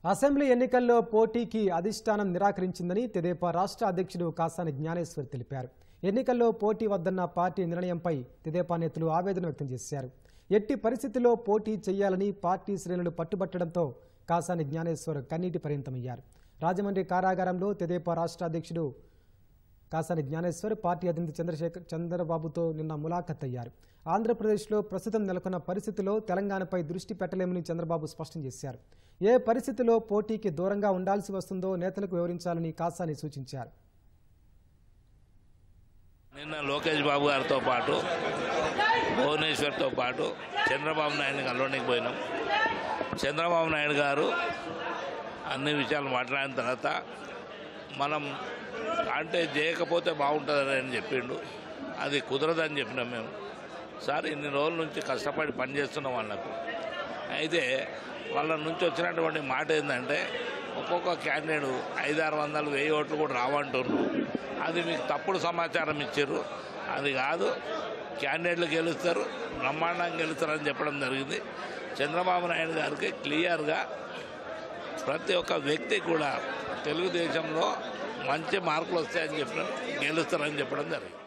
assembly ఎన్నికల్లో పోటీకి అధిష్టానం నిరాకరించిందని తెదేపా రాష్ట్ర అధ్యక్షుడు కాసాని జ్ఞానేశ్వర్ తెలిపారు ఎన్నికల్లో పోటీ వద్దన్న పార్టీ నిర్ణయంపై తెదేపా నేతలు ఆవేదన వ్యక్తం చేశారు ఎట్టి పరిస్థితుల్లో పోటీ చేయాలని పార్టీ శ్రేణులు పట్టుబట్టడంతో కాసాని జ్ఞానేశ్వర్ కన్నీటి పరిమితమయ్యారు రాజమండ్రి కారాగారంలో తెదేపా రాష్ట్ర అధ్యక్షుడు కాసాని జ్ఞానేశ్వర్ పార్టీ అధినేత చంద్రశేఖర్ చంద్రబాబుతో నిన్న ములాఖత్ అయ్యారు ఆంధ్రప్రదేశ్లో ప్రస్తుతం నెలకొన్న పరిస్థితిలో తెలంగాణపై దృష్టి పెట్టలేమని చంద్రబాబు స్పష్టం చేశారు ఏ పరిస్థితిలో పోటీకి దూరంగా ఉండాల్సి వస్తుందో నేతలకు వివరించాలని కాసాని సూచించారు నిన్న లోకేష్ బాబు గారితో పాటు భువనేశ్వర్తో పాటు చంద్రబాబు నాయుడు కలవడానికి పోయినాం చంద్రబాబు నాయుడు గారు అన్ని విషయాలు మాట్లాడిన తర్వాత మనం అంటే చేయకపోతే బాగుంటుందని అని చెప్పిండు అది కుదరదని చెప్పినాం మేము సార్ ఇన్ని రోజుల నుంచి కష్టపడి పనిచేస్తున్నాం వాళ్ళకు అయితే వాళ్ళ నుంచి వచ్చినటువంటి మాట ఏంటంటే ఒక్కొక్క క్యాండిడేట్ ఐదారు వందలు వెయ్యి ఓట్లు కూడా రావంటున్నారు అది మీకు తప్పుడు సమాచారం ఇచ్చారు అది కాదు క్యాండిడేట్లు గెలుస్తారు బ్రహ్మాండంగా గెలుస్తారని చెప్పడం జరిగింది చంద్రబాబు నాయుడు గారికి క్లియర్గా ప్రతి ఒక్క వ్యక్తి కూడా తెలుగుదేశంలో మంచి మార్కులు వస్తాయని చెప్పడం గెలుస్తారని చెప్పడం జరిగింది